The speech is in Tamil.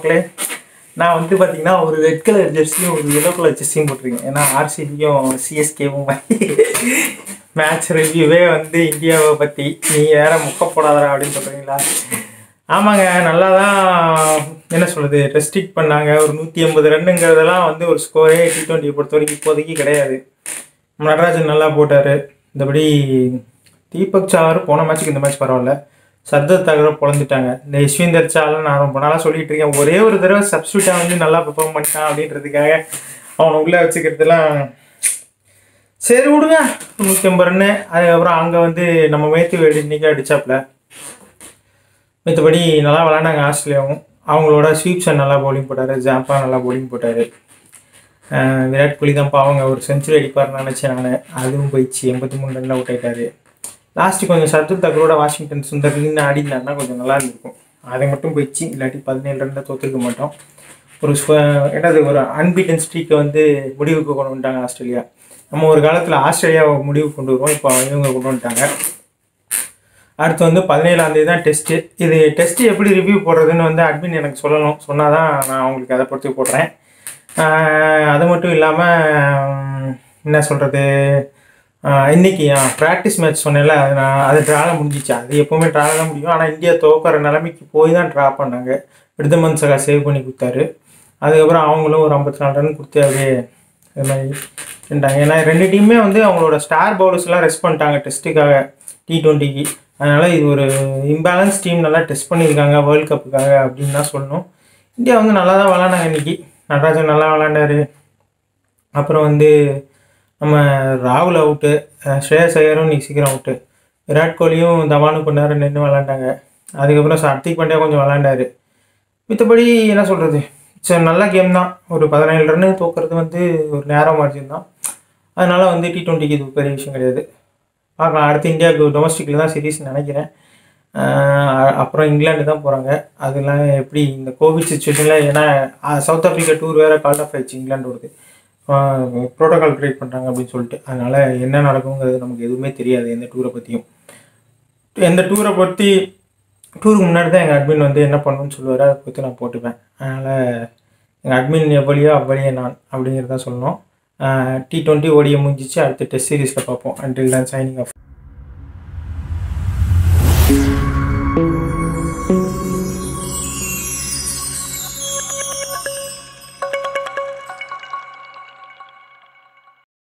மக்களே நான் வந்து பார்த்தீங்கன்னா ஒரு ரெட் கலர் ஜெர்சியும் ஒரு எல்லோ கலர் ஜெர்சியும் போட்டிருக்கேன் ஏன்னா ஆர்சிபியும் சிஎஸ்கேவும் மேட்ச் ரிவ்யூவே வந்து இந்தியாவை பற்றி நீ வேற முக்க போடாதடா அப்படின்னு சொல்கிறீங்களா ஆமாங்க நல்லா தான் என்ன சொல்கிறது ரெஸ்ட்ரிக்ட் பண்ணாங்க ஒரு நூற்றி ஐம்பது ரன்னுங்கிறதெல்லாம் வந்து ஒரு ஸ்கோரே டி டுவெண்ட்டியை பொறுத்த வரைக்கும் இப்போதைக்கு கிடையாது நடராஜன் நல்லா போட்டார் இந்தபடி தீபக் சார் போன மேட்ச்சுக்கு இந்த மேட்ச் பரவாயில்ல சர்தத் தகர பொழந்துட்டாங்க இந்த யஷ்வீந்தர் சாலாம் நான் ரொம்ப நாளாக சொல்லிட்டு இருக்கேன் ஒரே ஒரு தடவை சப்ஸ்டியூட்டாக வந்து நல்லா பெர்ஃபார்ம் பண்ணிட்டான் அப்படின்றதுக்காக அவனை உள்ளே வச்சுக்கிறதுலாம் சரி விடுங்க நூற்றி ஐம்பது ரன்னு அதுக்கப்புறம் அங்கே வந்து நம்ம மேத்து வேடு இன்னைக்கு அடிச்சாப்புல மற்றபடி நல்லா விளாண்டாங்க ஆஸ்திரேலியாவும் அவங்களோட ஸ்வீப்ஸன் நல்லா பவுலிங் போட்டார் ஜாம்பா நல்லா பவுலிங் போட்டார் விராட் கோலி தான் பாவங்க ஒரு செஞ்சுரி அடிப்பார்னு நினச்சேன் நான் அதுவும் போயிடுச்சு எண்பத்தி மூணு ரனில் அவுட் ஆயிட்டாரு லாஸ்ட்டு கொஞ்சம் சர்துல் தக்கரோட வாஷிங்டன் சுந்தர் நின்று ஆடினாருன்னா கொஞ்சம் நல்லா இருந்திருக்கும் அது மட்டும் போயிடுச்சு இல்லாட்டி பதினேழு ரனில் தோற்றுருக்க மாட்டோம் ஒரு ஸ்வ- என்னது ஒரு அன்பீட்டன் ஸ்ட்ரீக்கை வந்து முடிவுக்கு கொண்டு வந்துட்டாங்க ஆஸ்திரேலியா நம்ம ஒரு காலத்தில் ஆஸ்திரேலியாவை முடிவுக்கு கொண்டு வருவோம் இப்போ இவங்க கொண்டு வந்துட்டாங்க அடுத்து வந்து பதினேழாம் தேதி தான் டெஸ்ட்டு இது டெஸ்ட்டு எப்படி ரிவ்யூ போடுறதுன்னு வந்து அட்மின் எனக்கு சொல்லணும் சொன்னால் தான் நான் அவங்களுக்கு அதை பொறுத்து போடுறேன் ஆஹ் அது மட்டும் இல்லாமல் என்ன சொல்கிறது இன்னைக்கு ப்ராக்டிஸ் மேட்ச் சொன்னேன்ல அது நான் அது ட்ரால முடிஞ்சிச்சு அது எப்போவுமே ட்ரால தான் முடியும் ஆனால் இந்தியா துவக்கிற நிலைமைக்கு போய் தான் ட்ரா பண்ணாங்க விருதமன் சகா சேவ் பண்ணி கொடுத்தாரு அதுக்கப்புறம் அவங்களும் ஒரு ஐம்பத்தி நாலு ரன் கொடுத்து அப்படியே இது மாதிரி இருந்தாங்க ஏன்னா ரெண்டு டீமுமே வந்து அவங்களோட ஸ்டார் பவுலர்ஸ்லாம் ரெஸ்ட் பண்ணிட்டாங்க டெஸ்ட்டுக்காக டி டுவெண்ட்டிக்கு அதனால் இது ஒரு இம்பேலன்ஸ் டீம் நல்லா டெஸ்ட் பண்ணியிருக்காங்க வேர்ல்ட் கப்புக்காக அப்படின்னு தான் சொல்லணும் இந்தியா வந்து நல்லா தான் விளாண்டாங்க இன்னைக்கு நடராஜன் நல்லா விளாண்டாரு அப்புறம் வந்து நம்ம ராகுல் அவுட்டு ஸ்ரேயஸ் ஐயரும் இன்னைக்கு சீக்கிரம் அவுட்டு விராட் கோலியும் தவானும் கொஞ்ச நேரம் நின்று விளாண்டாங்க அதுக்கப்புறம் ஹர்திக் பாண்டியா கொஞ்சம் விளாண்டாரு மித்தபடி என்ன சொல்கிறது சரி நல்ல கேம் தான் ஒரு பதினேழு ரன்னு தோக்குறது வந்து ஒரு நேரம் மார்ஜின் தான் அதனால வந்து டி டுவெண்ட்டிக்கு இது பெரிய விஷயம் கிடையாது பார்க்கலாம் அடுத்து இந்தியாவுக்கு டொமஸ்டிக்கில் தான் சீரிஸ் நினைக்கிறேன் ஆஹ் அப்புறம் இங்கிலாந்து தான் போகிறாங்க அதெல்லாம் எப்படி இந்த கோவிட் சுச்சுவேஷனில் ஏன்னா ஆஹ் சவுத் ஆஃப்ரிக்கா டூர் வேறு கால் ஆஃப் ஆயிடுச்சு இங்கிலாண்டோடது ப்ரோட்டோகால் ட்ரை பண்ணுறாங்க அப்படின்னு சொல்லிட்டு அதனால் என்ன நடக்குங்கிறது நமக்கு எதுவுமே தெரியாது எந்த டூரை பற்றியும் எந்த டூரை பற்றி டூருக்கு முன்னாடி தான் எங்கள் அட்மின் வந்து என்ன பண்ணணும்னு சொல்லுவார் அதை பற்றி நான் போட்டுப்பேன் அதனால் எங்கள் அட்மின் எவ்வளியோ அவ்வளியே நான் அப்படிங்கிறத சொல்லணும் டி டுவெண்ட்டி ஓடியை முடிஞ்சிச்சு அடுத்து டெஸ்ட் சீரீஸில் பார்ப்போம் அண்டில் தான் சைனிங் ஆஃப்